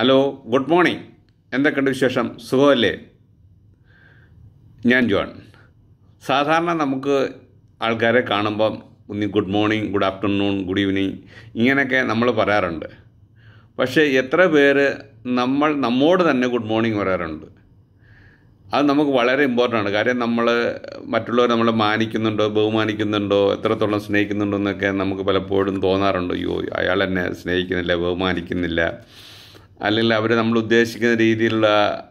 hello good morning എന്തൊക്കെയുണ്ട് വിശേഷം സുഖമല്ലേ ഞാൻ ജോൺ സാധാരണ നമുക്ക് ആൾക്കാരെ കാണുമ്പം ഒന്ന് good morning good afternoon good evening ഇങ്ങനെയൊക്കെ നമ്മൾ പറയാറുണ്ട് പക്ഷേ എത്ര പേര് നമ്മൾ നമ്മോട് തന്നെ ഗുഡ് മോർണിംഗ് പറയാറുണ്ട് അത് നമുക്ക് വളരെ ഇമ്പോർട്ടൻ്റ് ആണ് കാര്യം നമ്മൾ മറ്റുള്ളവർ നമ്മളെ മാനിക്കുന്നുണ്ടോ ബഹുമാനിക്കുന്നുണ്ടോ എത്രത്തോളം സ്നേഹിക്കുന്നുണ്ടോ എന്നൊക്കെ നമുക്ക് പലപ്പോഴും തോന്നാറുണ്ട് അയ്യോ അയാൾ എന്നെ സ്നേഹിക്കുന്നില്ല ബഹുമാനിക്കുന്നില്ല അല്ലെങ്കിൽ അവർ നമ്മൾ ഉദ്ദേശിക്കുന്ന രീതിയിലുള്ള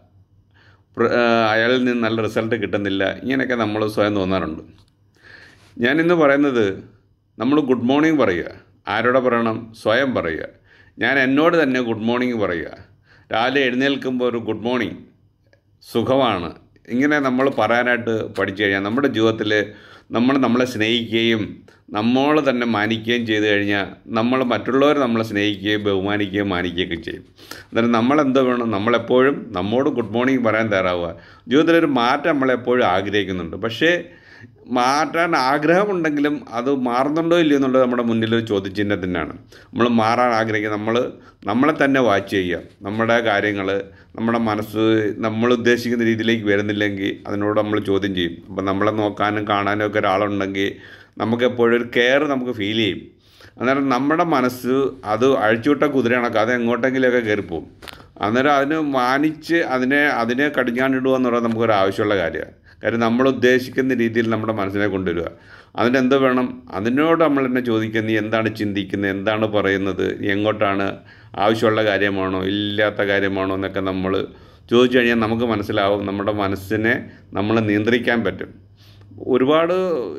പ്ര- ആ, അയാളിൽ നിന്ന് നല്ല റിസൾട്ട് കിട്ടുന്നില്ല ഇങ്ങനെയൊക്കെ നമ്മൾ സ്വയം തോന്നാറുണ്ട് ഞാനിന്ന് പറയുന്നത് നമ്മൾ ഗുഡ് മോർണിംഗ് പറയുക ആരോടെ പറയണം സ്വയം പറയുക ഞാൻ എന്നോട് തന്നെ ഗുഡ് മോർണിംഗ് പറയുക രാവിലെ എഴുന്നേൽക്കുമ്പോൾ ഒരു ഗുഡ് മോർണിംഗ് സുഖമാണ് ഇങ്ങനെ നമ്മൾ പറയാനായിട്ട് പഠിച്ചു കഴിഞ്ഞാൽ നമ്മുടെ ജീവിതത്തിൽ നമ്മൾ നമ്മളെ സ്നേഹിക്കുകയും നമ്മൾ തന്നെ മാനിക്കുകയും ചെയ്തു കഴിഞ്ഞാൽ നമ്മൾ മറ്റുള്ളവർ നമ്മളെ സ്നേഹിക്കുകയും ബഹുമാനിക്കുകയും മാനിക്കുകയൊക്കെ ചെയ്യും അന്നേരം നമ്മളെന്തോ വേണം നമ്മളെപ്പോഴും നമ്മോട് ഗുഡ് മോർണിംഗ് പറയാൻ തയ്യാറാവുക ജീവിതത്തിലൊരു മാറ്റം നമ്മളെപ്പോഴും ആഗ്രഹിക്കുന്നുണ്ട് പക്ഷേ മാറ്റാൻ ആഗ്രഹമുണ്ടെങ്കിലും അത് മാറുന്നുണ്ടോ ഇല്ലയോ എന്നുള്ളത് നമ്മുടെ മുന്നിൽ ഒരു ചോദ്യചിഹ്നം തന്നെയാണ് നമ്മൾ മാറാൻ ആഗ്രഹിക്കുക നമ്മൾ നമ്മളെ തന്നെ വാച്ച് ചെയ്യുക നമ്മുടെ കാര്യങ്ങൾ നമ്മുടെ മനസ്സ് നമ്മൾ ഉദ്ദേശിക്കുന്ന രീതിയിലേക്ക് വരുന്നില്ലെങ്കിൽ അതിനോട് നമ്മൾ ചോദ്യം ചെയ്യും അപ്പം നമ്മളെ നോക്കാനും കാണാനും ഒക്കെ ഒരാളുണ്ടെങ്കിൽ നമുക്ക് എപ്പോഴും ഒരു കെയർ നമുക്ക് ഫീൽ ചെയ്യും അന്നേരം നമ്മുടെ മനസ്സ് അത് അഴിച്ചുവിട്ട കുതിര കണക്ക് അത് എങ്ങോട്ടെങ്കിലുമൊക്കെ കയറിപ്പോവും അന്നേരം അതിന് മാനിച്ച് അതിനെ അതിനെ കടിഞ്ഞാണിടുക എന്ന് പറയുന്നത് നമുക്കൊരു ആവശ്യമുള്ള കാര്യമാണ് കാര്യം നമ്മൾ ഉദ്ദേശിക്കുന്ന രീതിയിൽ നമ്മുടെ മനസ്സിനെ കൊണ്ടുവരിക അതിന് എന്ത് വേണം അതിനോട് നമ്മൾ എന്നെ ചോദിക്കുക നീ എന്താണ് ചിന്തിക്കുന്നത് എന്താണ് പറയുന്നത് നീ എങ്ങോട്ടാണ് ആവശ്യമുള്ള കാര്യമാണോ ഇല്ലാത്ത കാര്യമാണോ എന്നൊക്കെ നമ്മൾ ചോദിച്ചു കഴിഞ്ഞാൽ നമുക്ക് മനസ്സിലാവും നമ്മുടെ മനസ്സിനെ നമ്മൾ നിയന്ത്രിക്കാൻ പറ്റും ഒരുപാട്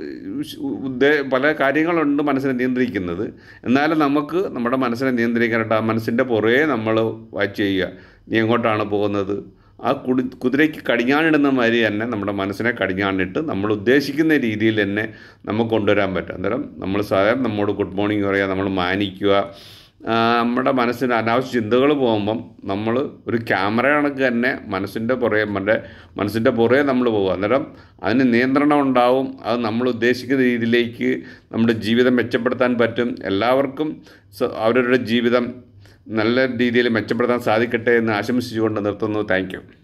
ഉദ്ദേ പല കാര്യങ്ങളുണ്ട് മനസ്സിനെ നിയന്ത്രിക്കുന്നത് എന്നാലും നമുക്ക് നമ്മുടെ മനസ്സിനെ നിയന്ത്രിക്കാനായിട്ട് ആ മനസ്സിൻ്റെ പുറകെ നമ്മൾ വാച്ച് ചെയ്യുക നീ എങ്ങോട്ടാണ് പോകുന്നത് ആ കുടി കുതിരയ്ക്ക് കടിഞ്ഞാണിടുന്ന മാതിരി തന്നെ നമ്മുടെ മനസ്സിനെ കടിഞ്ഞാണിട്ട് നമ്മൾ ഉദ്ദേശിക്കുന്ന രീതിയിൽ തന്നെ നമുക്ക് കൊണ്ടുവരാൻ പറ്റും അന്നേരം നമ്മൾ സാധാരണ നമ്മോട് ഗുഡ് മോർണിംഗ് പറയുക നമ്മൾ മാനിക്കുക ആ, നമ്മുടെ മനസ്സിന് അനാവശ്യ ചിന്തകൾ പോകുമ്പം നമ്മൾ ഒരു ക്യാമറ കണക്ക് തന്നെ മനസ്സിൻ്റെ പുറകെ നമ്മുടെ മനസ്സിൻ്റെ പുറകെ നമ്മൾ പോകും അന്നേരം അതിന് നിയന്ത്രണം ഉണ്ടാവും അത് നമ്മൾ ഉദ്ദേശിക്കുന്ന രീതിയിലേക്ക് നമ്മുടെ ജീവിതം മെച്ചപ്പെടുത്താൻ പറ്റും എല്ലാവർക്കും സ- അവരവരുടെ ജീവിതം നല്ല രീതിയിൽ മെച്ചപ്പെടുത്താൻ സാധിക്കട്ടെ എന്ന് ആശംസിച്ചുകൊണ്ട് നിർത്തുന്നു താങ്ക് യു